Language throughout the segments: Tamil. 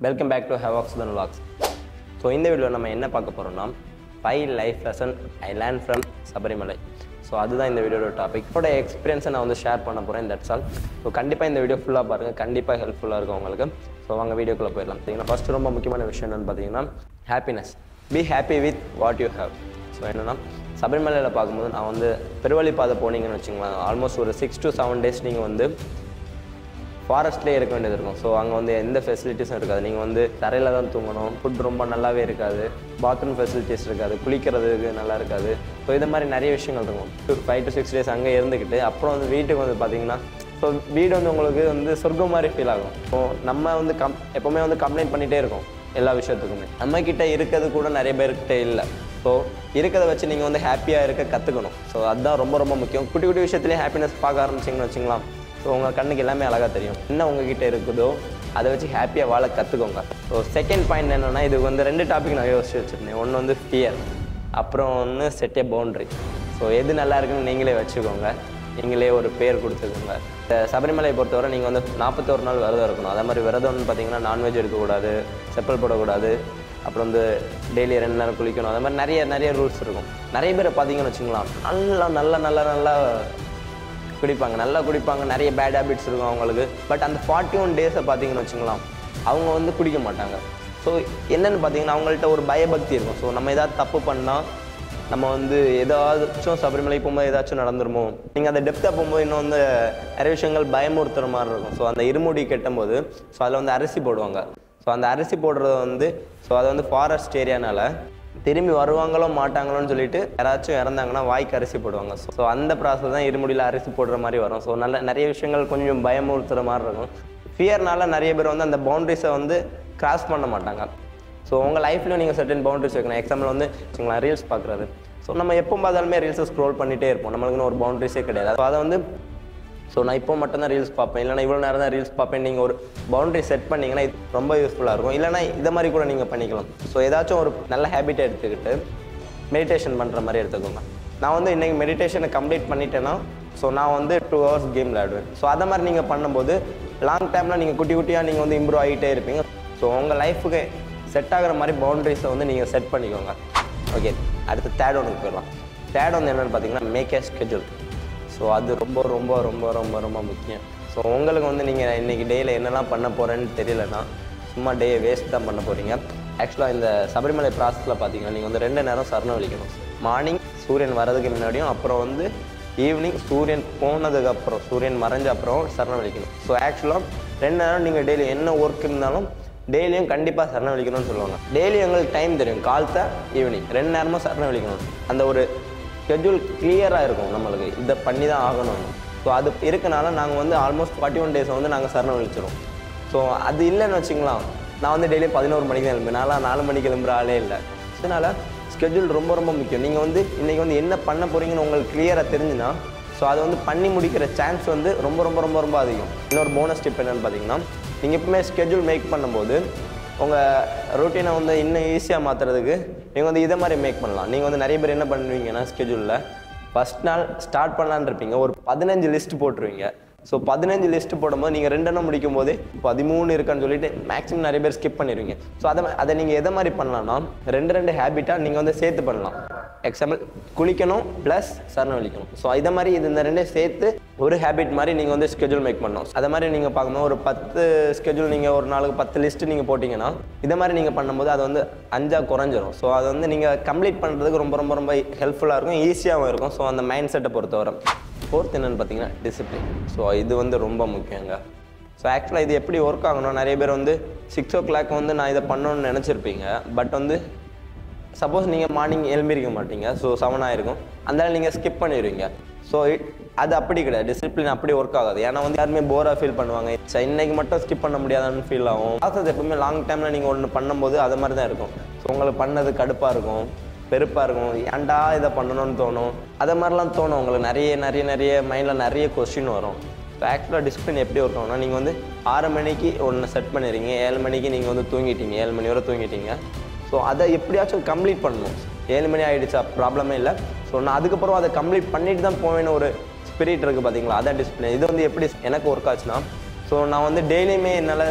வெல்கம் பேக் டு ஹெவாக்ஸ் தன் வாக்ஸ் ஸோ இந்த வீடியோவில் நம்ம என்ன பார்க்க போகிறோம்னா five life lesson I learn from Sabarimala so அதுதான் இந்த வீடியோட டாபிக் இதோட எக்ஸ்பீரியன்ஸை நான் வந்து ஷேர் பண்ண போகிறேன் தட்ஸ் ஆல் ஸோ கண்டிப்பாக இந்த வீடியோ ஃபுல்லாக பாருங்கள் கண்டிப்பாக ஹெல்ப்ஃபுல்லாக இருக்கும் உங்களுக்கு ஸோ வாங்க வீடியோக்குள்ளே போயிடலாம் பார்த்தீங்கன்னா ஃபஸ்ட்டு ரொம்ப முக்கியமான விஷயம் என்னென்னு பார்த்தீங்கன்னா happiness be happy with what you have so என்னென்னா சபரிமலையில் பார்க்கும்போது நான் வந்து பெருவழி பாதை போனீங்கன்னு வச்சுங்களேன் ஆல்மோஸ்ட் ஒரு சிக்ஸ் to செவன் டேஸ் நீங்கள் வந்து ஃபாரஸ்ட்லேயே இருக்க வேண்டியது இருக்கும் ஸோ அங்கே வந்து எந்த ஃபெசிலிட்டிஸும் இருக்காது நீங்கள் வந்து தரையில் தான் தூங்கணும் ஃபுட் ரொம்ப நல்லாவே இருக்காது பாத்ரூம் ஃபெசிலிட்டிஸ் இருக்காது குளிக்கிறதுக்கு நல்லா இருக்காது ஸோ இது மாதிரி நிறைய விஷயங்கள் இருக்கும் ஃபைவ் டு சிக்ஸ் டேஸ் அங்கே இருந்துக்கிட்டு அப்புறம் வந்து வீட்டுக்கு வந்து பார்த்தீங்கன்னா ஸோ வீடு வந்து உங்களுக்கு வந்து சொர்க்கம் மாதிரி ஃபீல் ஆகும் ஸோ நம்ம வந்து கம் எப்போவுமே வந்து கம்ப்ளைண்ட் பண்ணிகிட்டே இருக்கோம் எல்லா விஷயத்துக்குமே நம்ம கிட்ட இருக்கிறது கூட நிறைய பேர்கிட்ட இல்லை ஸோ இருக்கிறத வச்சு நீங்கள் வந்து ஹாப்பியாக இருக்க கற்றுக்கணும் ஸோ அதுதான் ரொம்ப ரொம்ப முக்கியம் குட்டி குட்டி விஷயத்துலேயே ஹாப்பினஸ் பார்க்க ஆரம்பிச்சிங்கன்னு வச்சுக்கலாம் ஸோ உங்கள் கண்ணுக்கு எல்லாமே அழகாக தெரியும் என்ன உங்ககிட்ட இருக்குதோ அதை வச்சு ஹாப்பியாக வாழ கற்றுக்கோங்க ஸோ செகண்ட் பாயிண்ட் என்னென்னா இது வந்து ரெண்டு டாபிக் நான் யோசிச்சு வச்சுருந்தேன் ஒன்று வந்து ஃபியர் அப்புறம் ஒன்று செட் ஏ பவுண்ட்ரி ஸோ எது நல்லா இருக்குன்னு நீங்களே வச்சுக்கோங்க நீங்களே ஒரு பேர் கொடுத்துக்கோங்க இந்த சபரிமலையை பொறுத்தவரை நீங்கள் வந்து நாற்பத்தோரு நாள் விரதம் இருக்கணும் அதே மாதிரி விரதம்னு பார்த்தீங்கன்னா நான்வெஜ் இருக்கக்கூடாது செப்பல் போடக்கூடாது அப்புறம் வந்து டெய்லி ரெண்டு நேரம் குளிக்கணும் அது மாதிரி நிறைய நிறைய ரூல்ஸ் இருக்கும் நிறைய பேரை பார்த்தீங்கன்னு வச்சுக்கலாம் நல்லா நல்லா நல்லா நல்லா குடிப்பாங்க நல்லா குடிப்பாங்க நிறைய பேட் ஹேபிட்ஸ் இருக்கும் அவங்களுக்கு பட் அந்த ஃபார்ட்டி ஒன் டேஸை பார்த்தீங்கன்னு வச்சுக்கலாம் அவங்க வந்து குடிக்க மாட்டாங்க ஸோ என்னென்னு பார்த்தீங்கன்னா அவங்கள்ட்ட ஒரு பயபக்தி இருக்கும் ஸோ நம்ம ஏதாவது தப்பு பண்ணால் நம்ம வந்து ஏதாச்சும் சபரிமலை போகும்போது ஏதாச்சும் நடந்துருமோ நீங்கள் அந்த டெப்த்தாக போகும்போது இன்னும் வந்து நிறைய விஷயங்கள் பயமுறுத்துற மாதிரி இருக்கும் ஸோ அந்த இருமுடி கெட்டும்போது ஸோ அதில் வந்து அரிசி போடுவாங்க ஸோ அந்த அரிசி போடுறது வந்து ஸோ அது வந்து ஃபாரஸ்ட் ஏரியானால திரும்பி வருவாங்களோ மாட்டாங்களோன்னு சொல்லிட்டு யாராச்சும் இறந்தாங்கன்னா வாய்க்கு அரிசி போடுவாங்க ஸோ அந்த ப்ராசஸ் தான் இருமுடியில் அரிசி போடுற மாதிரி வரும் ஸோ நல்ல நிறைய விஷயங்கள் கொஞ்சம் பயமுறுத்துற மாதிரி இருக்கும் ஃபியர்னால நிறைய பேர் வந்து அந்த பவுண்டரிஸை வந்து கிராஸ் பண்ண மாட்டாங்க ஸோ உங்கள் லைஃப்லையும் நீங்கள் சர்டன் பவுண்டரிஸ் வைக்கணும் எக்ஸாம்பிள் வந்து வச்சுங்களேன் ரீல்ஸ் பார்க்குறது ஸோ நம்ம எப்போ பார்த்தாலுமே ரீல்ஸை ஸ்க்ரோல் பண்ணிகிட்டே இருப்போம் நம்மளுக்குன்னு ஒரு பவுண்டரிஸே கிடையாது ஸோ அதை வந்து ஸோ நான் இப்போ மட்டும்தான் ரீல்ஸ் பார்ப்பேன் இல்லைனா இவ்வளோ நேரம் தான் ரீல்ஸ் பார்ப்பேன் நீங்கள் ஒரு பவுண்டரி செட் பண்ணிங்கன்னா இது ரொம்ப யூஸ்ஃபுல்லாக இருக்கும் இல்லைனா இதை மாதிரி கூட நீங்கள் பண்ணிக்கலாம் ஸோ ஏதாச்சும் ஒரு நல்ல ஹேபிட்டை எடுத்துக்கிட்டு மெடிடேஷன் பண்ணுற மாதிரி எடுத்துக்கோங்க நான் வந்து இன்றைக்கி மெடிடேஷனை கம்ப்ளீட் பண்ணிட்டேன்னா ஸோ நான் வந்து டூ ஹவர்ஸ் கேம் விளையாடுவேன் ஸோ அதை மாதிரி நீங்கள் பண்ணும்போது லாங் டைமில் நீங்கள் குட்டி குட்டியாக நீங்கள் வந்து இம்ப்ரூவ் ஆகிட்டே இருப்பீங்க ஸோ உங்கள் லைஃபுக்கு செட் ஆகிற மாதிரி பவுண்டரிஸை வந்து நீங்கள் செட் பண்ணிக்கோங்க ஓகே அடுத்து தேர்ட் ஒனுக்கு போயிடலாம் தேர்ட் வந்து என்னென்னு பார்த்தீங்கன்னா மேக் ஏ ஸ்கெட்யூல் ஸோ அது ரொம்ப ரொம்ப ரொம்ப ரொம்ப ரொம்ப முக்கியம் ஸோ உங்களுக்கு வந்து நீங்கள் இன்றைக்கி டேயில் என்னெல்லாம் பண்ண போகிறேன்னு தெரியலனா சும்மா டேயை வேஸ்ட் தான் பண்ண போகிறீங்க ஆக்சுவலாக இந்த சபரிமலை ப்ராசஸில் பார்த்தீங்கன்னா நீங்கள் வந்து ரெண்டு நேரம் சரணம் வலிக்கணும் மார்னிங் சூரியன் வரதுக்கு முன்னாடியும் அப்புறம் வந்து ஈவினிங் சூரியன் போனதுக்கு அப்புறம் சூரியன் மறைஞ்ச அப்புறம் சரணம் வலிக்கணும் ஸோ ஆக்சுவலாக ரெண்டு நேரம் நீங்கள் டெய்லி என்ன ஒர்க் இருந்தாலும் டெய்லியும் கண்டிப்பாக சரணம் வலிக்கணும்னு சொல்லுவாங்க டெய்லி எங்களுக்கு டைம் தெரியும் காலத்தை ஈவினிங் ரெண்டு நேரமும் சரணம் வலிக்கணும் அந்த ஒரு ஷெட்யூல் கிளியராக இருக்கும் நம்மளுக்கு இதை பண்ணி தான் ஆகணும் ஸோ அது இருக்கனால நாங்கள் வந்து ஆல்மோஸ்ட் ஃபார்ட்டி ஒன் டேஸை வந்து நாங்கள் சரணம் வலிச்சிரும் ஸோ அது இல்லைன்னு வச்சுங்களேன் நான் வந்து டெய்லியும் பதினோரு மணிக்கு தான் எழும்பேன் நான்லாம் நாலு மணிக்கு எழும்புற ஆளே இல்லை அதனால் ஸ்கெட்யூல் ரொம்ப ரொம்ப முக்கியம் நீங்கள் வந்து இன்றைக்கி வந்து என்ன பண்ண போகிறீங்கன்னு உங்களுக்கு கிளியராக தெரிஞ்சுன்னா ஸோ அதை வந்து பண்ணி முடிக்கிற சான்ஸ் வந்து ரொம்ப ரொம்ப ரொம்ப ரொம்ப அதிகம் இன்னொரு போனஸ் டிப் என்னென்னு பார்த்தீங்கன்னா நீங்கள் எப்பவுமே ஸ்கெட்யூல் மேக் பண்ணும்போது உங்கள் ரொட்டீனை வந்து இன்னும் ஈஸியாக மாற்றுறதுக்கு நீங்கள் வந்து இதை மாதிரி மேக் பண்ணலாம் நீங்கள் வந்து நிறைய பேர் என்ன பண்ணுவீங்கன்னா ஸ்கெட்யூலில் ஃபஸ்ட் நாள் ஸ்டார்ட் பண்ணலான்னு இருப்பீங்க ஒரு பதினஞ்சு லிஸ்ட் போட்டுருவீங்க ஸோ பதினஞ்சு லிஸ்ட் போடும்போது நீங்கள் ரெண்டெண்ணம் முடிக்கும் போதே பதிமூணு இருக்கான்னு சொல்லிட்டு மேக்ஸிமம் நிறைய பேர் ஸ்கிப் பண்ணிடுவீங்க ஸோ அதை அதை நீங்கள் எதை மாதிரி பண்ணலாம்னா ரெண்டு ரெண்டு ஹேபிட்டாக நீங்கள் வந்து சேர்த்து பண்ணலாம் எக்ஸாம்பிள் குளிக்கணும் ப்ளஸ் சரணம் வலிக்கணும் ஸோ இதை மாதிரி இது இந்த ரெண்டையும் சேர்த்து ஒரு ஹேபிட் மாதிரி நீங்கள் வந்து ஸ்கெட்யூல் மேக் பண்ணணும் அதை மாதிரி நீங்கள் பார்க்கும்போது ஒரு பத்து ஸ்கெட்யூல் நீங்கள் ஒரு நாளுக்கு பத்து லிஸ்ட்டு நீங்கள் போட்டிங்கன்னா இதை மாதிரி நீங்கள் பண்ணும்போது அது வந்து அஞ்சாக குறைஞ்சிரும் ஸோ அது வந்து நீங்கள் கம்ப்ளீட் பண்ணுறதுக்கு ரொம்ப ரொம்ப ரொம்ப ஹெல்ப்ஃபுல்லாக இருக்கும் ஈஸியாகவும் இருக்கும் ஸோ அந்த மைண்ட் செட்டை பொறுத்தவரை ஃபோர்த் என்னென்னு பார்த்தீங்கன்னா டிசிப்ளின் ஸோ இது வந்து ரொம்ப முக்கியங்க ஸோ ஆக்சுவலாக இது எப்படி ஒர்க் ஆகணும் நிறைய பேர் வந்து சிக்ஸ் ஓ கிளாக் வந்து நான் இதை பண்ணணும்னு நினச்சிருப்பீங்க பட் வந்து சப்போஸ் நீங்கள் மார்னிங் எழும்பிருக்க மாட்டீங்க ஸோ செவன் ஆயிருக்கும் அதனால நீங்கள் ஸ்கிப் பண்ணிடுவீங்க ஸோ அது அப்படி கிடையாது டிசிப்ளின் அப்படி ஒர்க் ஆகாது ஏன்னா வந்து யாருமே போராக ஃபீல் பண்ணுவாங்க சரி இன்னைக்கு மட்டும் ஸ்கிப் பண்ண முடியாதான்னு ஃபீல் ஆகும் ப்ராசஸ் எப்பவுமே லாங் டைமில் நீங்கள் ஒன்று பண்ணும்போது அது மாதிரி தான் இருக்கும் ஸோ உங்களுக்கு பண்ணது கடுப்பாக இருக்கும் பெருப்பாக இருக்கும் ஏன்டா இதை பண்ணணும்னு தோணும் அதை மாதிரிலாம் தோணும் உங்களுக்கு நிறைய நிறைய நிறைய மைண்டில் நிறைய கொஸ்டின் வரும் ஸோ ஆக்சுவலாக டிசிப்ளின் எப்படி ஒர்க் ஆகும்னா நீங்கள் வந்து ஆறு மணிக்கு ஒன்று செட் பண்ணிடுறீங்க ஏழு மணிக்கு நீங்கள் வந்து தூங்கிட்டீங்க ஏழு மணி வரை தூங்கிட்டீங்க ஸோ அதை எப்படியாச்சும் கம்ப்ளீட் பண்ணணும் ஏழு மணி ஆகிடுச்சா ப்ராப்ளமே இல்லை ஸோ நான் அதுக்கப்புறம் அதை கம்ப்ளீட் பண்ணிட்டு தான் போவேன்னு ஒரு ஸ்பிரிட் இருக்குது பார்த்தீங்களா அதான் டிசிப்ளின் இது வந்து எப்படி எனக்கு ஒர்க் ஆச்சுன்னா ஸோ நான் வந்து டெய்லியுமே என்னால்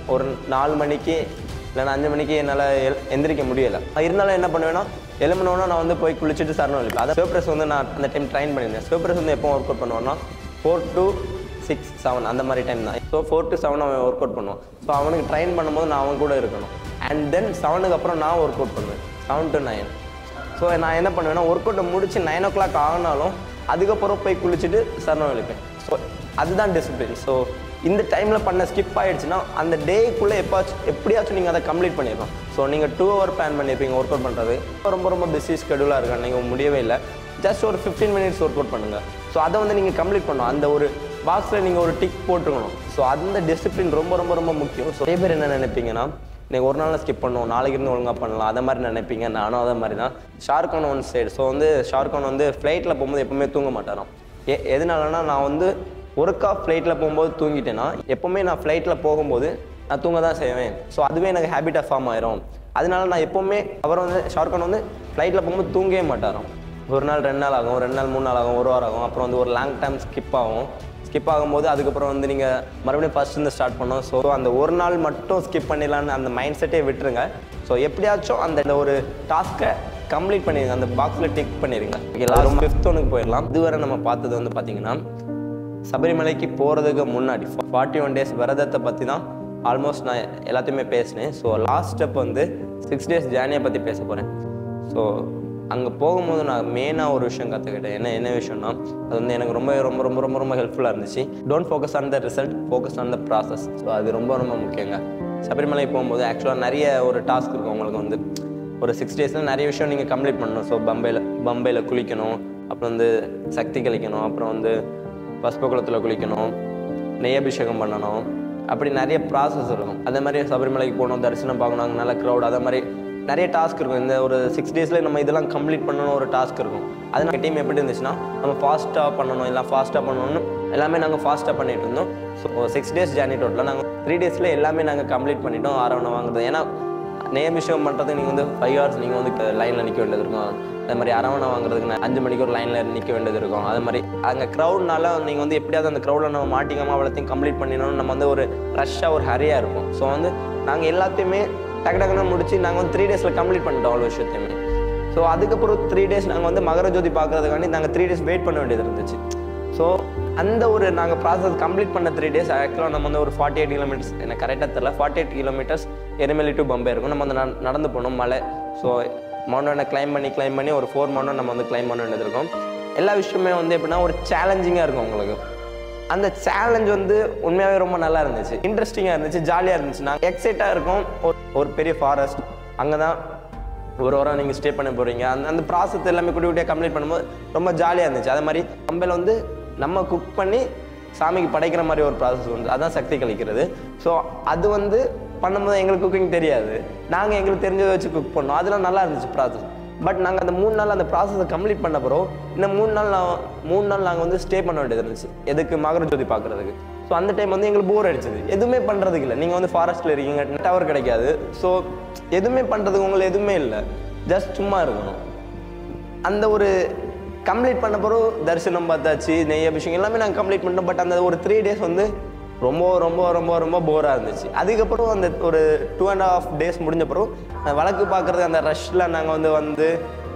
ஒரு நாலு மணிக்கு இல்லைன்னா அஞ்சு மணிக்கு என்னால் எல் எந்திரிக்க முடியலை இருந்தாலும் என்ன பண்ணுவேன்னா எழுமணுன்னா நான் வந்து போய் குளிச்சுட்டு சரணம் வலிப்பேன் அதான் சிவப்ரஸ் வந்து நான் அந்த டைம் ட்ரைன் பண்ணியிருந்தேன் சிவப்ரஸ் வந்து எப்போ ஒர்க் அவுட் பண்ணுவேன்னா ஃபோர் டு சிக்ஸ் செவன் அந்த மாதிரி டைம் தான் ஸோ ஃபோர் டு செவன் அவன் ஒர்க் அவுட் பண்ணுவான் ஸோ அவனுக்கு ட்ரைன் பண்ணும்போது நான் அவன் கூட இருக்கணும் அண்ட் தென் செவனுக்கு அப்புறம் நான் ஒர்க் அவுட் பண்ணுவேன் செவன் டு நைன் ஸோ நான் என்ன பண்ணுவேன்னா ஒர்க் அவுட்டை முடிச்சு நைன் ஓ கிளாக் ஆகினாலும் அதுக்கப்புறம் போய் குளிச்சுட்டு சரணம் வலிப்பேன் ஸோ அதுதான் டிசிப்ளின் ஸோ இந்த டைமில் பண்ண ஸ்கிப் ஆயிடுச்சுன்னா அந்த டேக்குள்ளே எப்பாச்சும் எப்படியாச்சும் நீங்கள் அதை கம்ப்ளீட் பண்ணிடலாம் ஸோ நீங்கள் டூ ஹவர் பிளான் பண்ணியிருப்பீங்க ஒர்க் அவுட் பண்ணுறது ரொம்ப ரொம்ப பிஸி ஸ்கெடியூலாக இருக்கா நீங்கள் முடியவே இல்லை ஜஸ்ட் ஒரு ஃபிஃப்டீன் மினிட்ஸ் ஒர்க் அவுட் பண்ணுங்கள் ஸோ அதை வந்து நீங்கள் கம்ப்ளீட் பண்ணணும் அந்த ஒரு பாக்ஸில் நீங்கள் ஒரு டிக் போட்டுக்கணும் ஸோ அந்த டிசிப்ளின் ரொம்ப ரொம்ப ரொம்ப முக்கியம் ஸோ நிறைய பேர் என்ன நினைப்பீங்கன்னா நீங்கள் ஒரு நாளில் ஸ்கிப் பண்ணுவோம் நாளைக்கு இருந்து ஒழுங்காக பண்ணலாம் அதை மாதிரி நினைப்பீங்க நானும் அதே மாதிரி தான் ஷார்கான் ஒன் சைடு ஸோ வந்து ஷார்கான் வந்து ஃப்ளைட்டில் போகும்போது எப்பவுமே தூங்க மாட்டாராம் எ எதனாலனா நான் வந்து ஒருக்கா ஃப்ளைட்டில் போகும்போது தூங்கிட்டேன்னா எப்போவுமே நான் ஃப்ளைட்டில் போகும்போது நான் தூங்க தான் செய்வேன் ஸோ அதுவே எனக்கு ஹேபிட்டாக ஃபார்ம் ஆயிரும் அதனால நான் எப்போவுமே அவர் வந்து ஷார்கான் வந்து ஃப்ளைட்டில் போகும்போது தூங்கவே மாட்டாராம் ஒரு நாள் ரெண்டு நாள் ஆகும் ரெண்டு நாள் மூணு நாள் ஆகும் ஒரு வாரம் ஆகும் அப்புறம் வந்து ஒரு லாங் டைம் ஸ்கிப் ஆகும் ஸ்கிப் ஆகும்போது அதுக்கப்புறம் வந்து நீங்கள் மறுபடியும் ஃபர்ஸ்ட் இருந்து ஸ்டார்ட் பண்ணோம் ஸோ அந்த ஒரு நாள் மட்டும் ஸ்கிப் பண்ணிடலான்னு அந்த மைண்ட் செட்டே விட்டுருங்க ஸோ எப்படியாச்சும் அந்த இந்த ஒரு டாஸ்க்கை கம்ப்ளீட் பண்ணிடுங்க அந்த பாக்ஸில் டிக் பண்ணிடுங்க எல்லாரும் ஃபிஃப்த் ஒனுக்கு போயிடலாம் இதுவரை நம்ம பார்த்தது வந்து பார்த்தீங்கன்னா சபரிமலைக்கு போகிறதுக்கு முன்னாடி ஃபார்ட்டி ஒன் டேஸ் விரதத்தை பற்றி தான் ஆல்மோஸ்ட் நான் எல்லாத்தையுமே பேசினேன் ஸோ லாஸ்ட் ஸ்டெப் வந்து சிக்ஸ் டேஸ் ஜேர்னியை பற்றி பேச போகிறேன் ஸோ அங்கே போகும்போது நான் மெயினாக ஒரு விஷயம் கற்றுக்கிட்டேன் என்ன என்ன விஷயம்னா அது வந்து எனக்கு ரொம்ப ரொம்ப ரொம்ப ரொம்ப ரொம்ப ஹெல்ப்ஃபுல்லாக இருந்துச்சு don't focus on the result focus on the process so அது ரொம்ப ரொம்ப முக்கியங்க சபரிமலை போகும்போது ஆக்சுவலாக நிறைய ஒரு டாஸ்க் இருக்கும் உங்களுக்கு வந்து ஒரு சிக்ஸ் டேஸில் நிறைய விஷயம் நீங்கள் கம்ப்ளீட் பண்ணணும் ஸோ பம்பையில் பம்பையில் குளிக்கணும் அப்புறம் வந்து சக்தி கழிக்கணும் அப்புறம் வந்து பஸ்ப குளத்தில் குளிக்கணும் நெய் அபிஷேகம் பண்ணணும் அப்படி நிறைய ப்ராசஸ் இருக்கும் அதே மாதிரி சபரிமலைக்கு போகணும் தரிசனம் பார்க்கணும் அங்கே நல்ல க்ரௌட் அதே மாதிரி நிறைய டாஸ்க் இருக்கும் இந்த ஒரு சிக்ஸ் டேஸில் நம்ம இதெல்லாம் கம்ப்ளீட் பண்ணணும் ஒரு டாஸ்க் இருக்கும் அது நம்ம டீம் எப்படி இருந்துச்சுன்னா நம்ம ஃபாஸ்ட்டாக பண்ணணும் இல்லை ஃபாஸ்ட்டாக பண்ணணும்னு எல்லாமே நாங்கள் ஃபாஸ்ட்டாக பண்ணிட்டு இருந்தோம் ஸோ சிக்ஸ் டேஸ் ஜேர்னி டோட்டலாக நாங்கள் த்ரீ டேஸில் எல்லாமே நாங்கள் கம்ப்ளீட் பண்ணிட்டோம் ஆரவணம் வாங்குறது ஏன்னா நேமிஷம் பண்ணுறதுக்கு நீங்கள் வந்து ஃபைவ் ஹவர்ஸ் நீங்கள் வந்து லைனில் நிற்க வேண்டியது இருக்கும் அதே மாதிரி அரவணை வாங்குறதுக்கு நான் அஞ்சு மணிக்கு ஒரு லைனில் நிற்க வேண்டியது இருக்கும் அது மாதிரி அங்கே க்ரௌட்னால நீங்கள் வந்து எப்படியாவது அந்த க்ரௌடில் நம்ம மாட்டிக்காமல் அவ்வளோத்தையும் கம்ப்ளீட் பண்ணிடணும் நம்ம வந்து ஒரு ரஷ்ஷாக ஒரு ஹரியாக இருக்கும் ஸோ வந்து நாங்கள் எல்லாத்தையுமே டக்கு டக்குன்னு முடிச்சு நாங்கள் வந்து த்ரீ டேஸில் கம்ப்ளீட் பண்ணிட்டோம் அவ்வளோ விஷயத்தையுமே ஸோ அதுக்கப்புறம் த்ரீ டேஸ் நாங்கள் வந்து மகர ஜோதி பார்க்கறதுக்காண்டி நாங்கள் த்ரீ டேஸ் வெயிட் பண்ண வேண்டியது இருந்துச்சு ஸோ அந்த ஒரு நாங்கள் ப்ராசஸ் கம்ப்ளீட் பண்ண த்ரீ டேஸ் ஆக்சுவலாக நம்ம வந்து ஒரு ஃபார்ட்டி எயிட் கிலோமீட்டர்ஸ் எனக்கு கரெக்டாக தெரில ஃபார்ட்டி எயிட் கிலோமீட்டர்ஸ் எருமெலி டு பம்பே இருக்கும் நம்ம வந்து நட- நடந்து போகணும் மலை ஸோ மவுண்டனை கிளைம் பண்ணி கிளைம் பண்ணி ஒரு ஃபோர் மவுண்டன் நம்ம வந்து கிளைம் பண்ண வேண்டியது இருக்கும் எல்லா விஷயமே வந்து எப்படின்னா ஒரு சேலஞ்சிங்காக இருக்கும் உங்களுக்கு அந்த சேலஞ்ச் வந்து உண்மையாகவே ரொம்ப நல்லா இருந்துச்சு இன்ட்ரெஸ்டிங்காக இருந்துச்சு ஜாலியாக இருந்துச்சு நாங்கள் எக்ஸைட்டாக இருக்கும் ஒரு ஒரு பெரிய ஃபாரஸ்ட் அங்கே தான் ஒரு வாரம் நீங்கள் ஸ்டே பண்ண போகிறீங்க அந்த அந்த ப்ராசஸ் எல்லாமே குட்டி குட்டியாக கம்ப்ளீட் பண்ணும்போது ரொம்ப ஜாலியாக இருந்துச்சு அதே மாதிரி கம்பையில் வந்து நம்ம குக் பண்ணி சாமிக்கு படைக்கிற மாதிரி ஒரு ப்ராசஸ் வந்து அதான் சக்தி கழிக்கிறது ஸோ அது வந்து பண்ணும்போது எங்களுக்கு குக்கிங் தெரியாது நாங்கள் எங்களுக்கு தெரிஞ்சதை வச்சு குக் பண்ணோம் அதெல்லாம் நல்லா இருந்துச்சு ப்ராசஸ் பட் நாங்கள் அந்த மூணு நாள் அந்த ப்ராசஸை கம்ப்ளீட் பண்ண பிறகு இந்த மூணு நாள் நான் மூணு நாள் நாங்கள் வந்து ஸ்டே பண்ண வேண்டியது இருந்துச்சு எதுக்கு மகர ஜோதி பார்க்குறதுக்கு ஸோ அந்த டைம் வந்து எங்களுக்கு போர் அடிச்சது எதுவுமே பண்ணுறதுக்கு இல்லை நீங்கள் வந்து ஃபாரஸ்ட்டில் இருக்கீங்க டவர் கிடைக்காது ஸோ எதுவுமே பண்ணுறதுக்கு உங்களுக்கு எதுவுமே இல்லை ஜஸ்ட் சும்மா இருக்கணும் அந்த ஒரு கம்ப்ளீட் பண்ண பிறகு தரிசனம் பார்த்தாச்சு நெய் அபிஷேகம் எல்லாமே நாங்கள் கம்ப்ளீட் பண்ணிட்டோம் பட் அந்த ஒரு த்ரீ டேஸ் வந்து ரொம்ப ரொம்ப ரொம்ப ரொம்ப போராக இருந்துச்சு அதுக்கப்புறம் அந்த ஒரு டூ அண்ட் ஹாஃப் டேஸ் முடிஞ்ச பிறகு அந்த வழக்கு பார்க்குறது அந்த ரஷ்ல நாங்கள் வந்து வந்து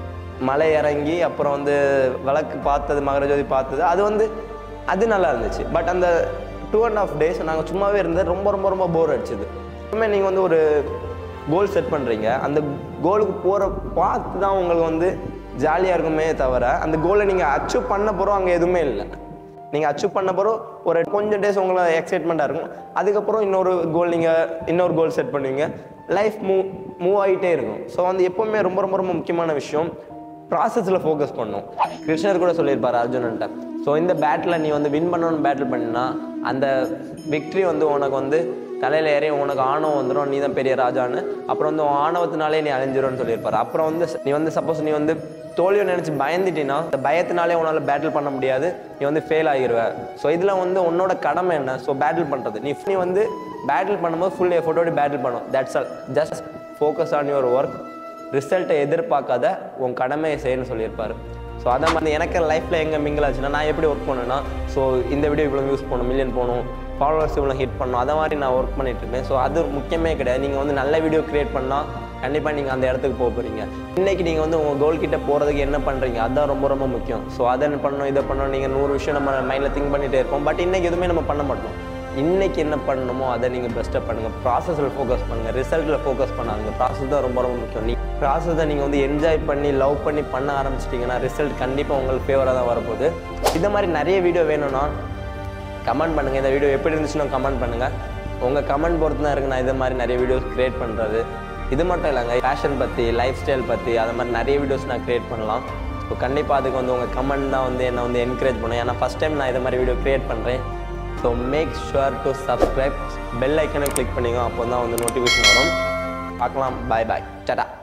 மலை இறங்கி அப்புறம் வந்து விளக்கு பார்த்தது மகரஜோதி பார்த்தது அது வந்து அது நல்லா இருந்துச்சு பட் அந்த டூ அண்ட் ஹாஃப் டேஸ் நாங்கள் சும்மாவே இருந்தது ரொம்ப ரொம்ப ரொம்ப போர் அடிச்சது எப்பவுமே நீங்கள் வந்து ஒரு கோல் செட் பண்ணுறீங்க அந்த கோலுக்கு போகிற பார்த்து தான் உங்களுக்கு வந்து ஜாலியாக இருக்குமே தவிர அந்த கோலை நீங்கள் அச்சீவ் பண்ண போகிறோம் அங்கே எதுவுமே இல்லை நீங்கள் அச்சீவ் பண்ண பிறகு ஒரு கொஞ்சம் டேஸ் உங்களை எக்ஸைட்மெண்ட்டாக இருக்கும் அதுக்கப்புறம் இன்னொரு கோல் நீங்கள் இன்னொரு கோல் செட் பண்ணுவீங்க லைஃப் மூவ் மூவ் ஆகிட்டே இருக்கும் ஸோ வந்து எப்போவுமே ரொம்ப ரொம்ப ரொம்ப முக்கியமான விஷயம் ப்ராசஸில் ஃபோக்கஸ் பண்ணும் கிருஷ்ணர் கூட சொல்லியிருப்பார் அர்ஜுனன்ட்ட ஸோ இந்த பேட்டில் நீ வந்து வின் பண்ணணும்னு பேட்டில் பண்ணினா அந்த விக்ட்ரி வந்து உனக்கு வந்து தலையில் ஏறி உனக்கு ஆணவம் வந்துடும் நீ தான் பெரிய ராஜான்னு அப்புறம் வந்து உன் ஆணவத்தினாலே நீ அழிஞ்சிரும்னு சொல்லியிருப்பார் அப்புறம் வந்து நீ வந்து சப்போஸ் நீ வந்து தோல்வியை நினச்சி பயந்துட்டீன்னா அந்த பயத்தினாலே உன்னால் பேட்டில் பண்ண முடியாது நீ வந்து ஃபெயில் ஆகிருவ ஸோ இதில் வந்து உன்னோட கடமை என்ன ஸோ பேட்டில் பண்ணுறது நீ நீ வந்து பேட்டில் பண்ணும்போது ஃபுல் எஃபோர்ட்டோட பேட்டில் பண்ணும் that's all just focus on your work ரிசல்ட்டை எதிர்பார்க்காத உன் கடமையை செய்யணும்னு சொல்லியிருப்பார் ஸோ அதை மாதிரி எனக்கு லைஃப்பில் எங்கே மிங்கிள் ஆச்சுன்னா நான் எப்படி ஒர்க் பண்ணேன்னா ஸோ இந்த வீடியோ இவ்வளோ வியூஸ் போகணும் மில்லியன் போகணும் ஃபாலோவர்ஸ் இவ்வளோ ஹிட் பண்ணணும் அதை மாதிரி நான் ஒர்க் பண்ணிட்டு இருப்பேன் ஸோ அது முக்கியமே கிடையாது நீங்கள் வந்து நல்ல வீடியோ கிரியேட் பண்ணால் கண்டிப்பாக நீங்கள் அந்த இடத்துக்கு போக போகிறீங்க இன்றைக்கி நீங்கள் வந்து உங்கள் கோல் கிட்ட போகிறதுக்கு என்ன பண்ணுறீங்க அதுதான் ரொம்ப ரொம்ப முக்கியம் ஸோ அதை பண்ணணும் இதை பண்ணணும் நீங்கள் நூறு விஷயம் நம்ம மைண்டில் திங்க் பண்ணிகிட்டே இருப்போம் பட் இன்றைக்கி எதுவுமே நம்ம பண்ண மாட்டோம் இன்றைக்கி என்ன பண்ணணுமோ அதை நீங்கள் பெஸ்ட்டாக பண்ணுங்கள் ப்ராசஸில் ஃபோக்கஸ் பண்ணுங்கள் ரிசல்ட்டில் ஃபோக்கஸ் பண்ணாங்க ப்ராசஸ் தான் ரொம்ப ரொம்ப முக்கியம் நீ ப்ராசஸை நீங்கள் வந்து என்ஜாய் பண்ணி லவ் பண்ணி பண்ண ஆரம்பிச்சிட்டிங்கன்னா ரிசல்ட் கண்டிப்பாக உங்களுக்கு ஃபேவராக தான் வரப்போகுது இந்த மாதிரி நிறைய வீடியோ வேணும்னா கமெண்ட் பண்ணுங்கள் இந்த வீடியோ எப்படி இருந்துச்சுன்னு கமெண்ட் பண்ணுங்கள் உங்கள் கமெண்ட் பொறுத்து தான் இருக்கு நான் இது மாதிரி நிறைய வீடியோஸ் க்ரியேட் பண்ணுறது இது மட்டும் இல்லைங்க ஃபேஷன் பற்றி லைஃப் ஸ்டைல் பற்றி அது மாதிரி நிறைய வீடியோஸ் நான் க்ரியேட் பண்ணலாம் ஸோ கண்டிப்பாக அதுக்கு வந்து உங்கள் கமெண்ட் தான் வந்து என்னை வந்து என்கரேஜ் பண்ணும் ஏன்னா ஃபஸ்ட் டைம் நான் இது மாதிரி வீடியோ க்ரியேட் பண்ணுறேன் so make sure to subscribe bell ஐக்கனை கிளிக் பண்ணிங்க அப்போ தான் வந்து நோட்டிஃபிகேஷன் வரும் பார்க்கலாம் பாய் பாய் டடா